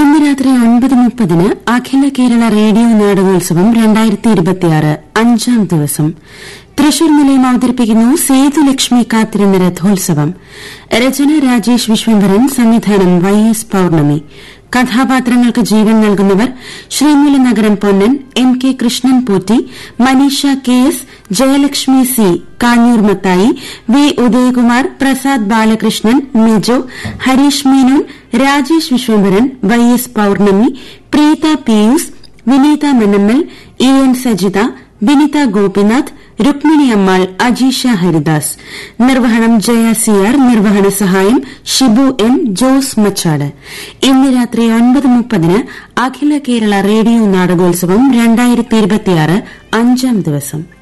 ഇന്ന് രാത്രി ഒൻപത് മുപ്പതിന് അഖില കേരള റേഡിയോ നാടകോത്സവം അഞ്ചാം ദിവസം തൃശൂർ നിലയം അവതരിപ്പിക്കുന്നു സേതുലക്ഷ്മി കാത്തിരുന്ന രഥോത്സവം രചന രാജേഷ് വിശ്വംഭരൻ സംവിധാനം വൈ എസ് പൌർണമി കഥാപാത്രങ്ങൾക്ക് ജീവൻ നൽകുന്നവർ Sreemoolanagaram Ponnan M K Krishnan Potti Maneesha K S Jayalakshmi C Kanjoor Mathai V Udayakumar Prasad Balakrishnan Mejo Harish Menon Rajesh Viswambharan Y S Pournami Preetha Pius Vineetha Mannammal E N Sajitha Vinitha Gopinath Rukmini Ammal Ajeesha Haridas നിർവഹണം ജയ സിയാർ നിർവഹണ സഹായം ഷിബു എം ജോസ് മച്ചാട് ഇന്ന് രാത്രി ഒൻപത് മുപ്പതിന് അഖില കേരള റേഡിയോ നാടകോത്സവം അഞ്ചാം ദിവസം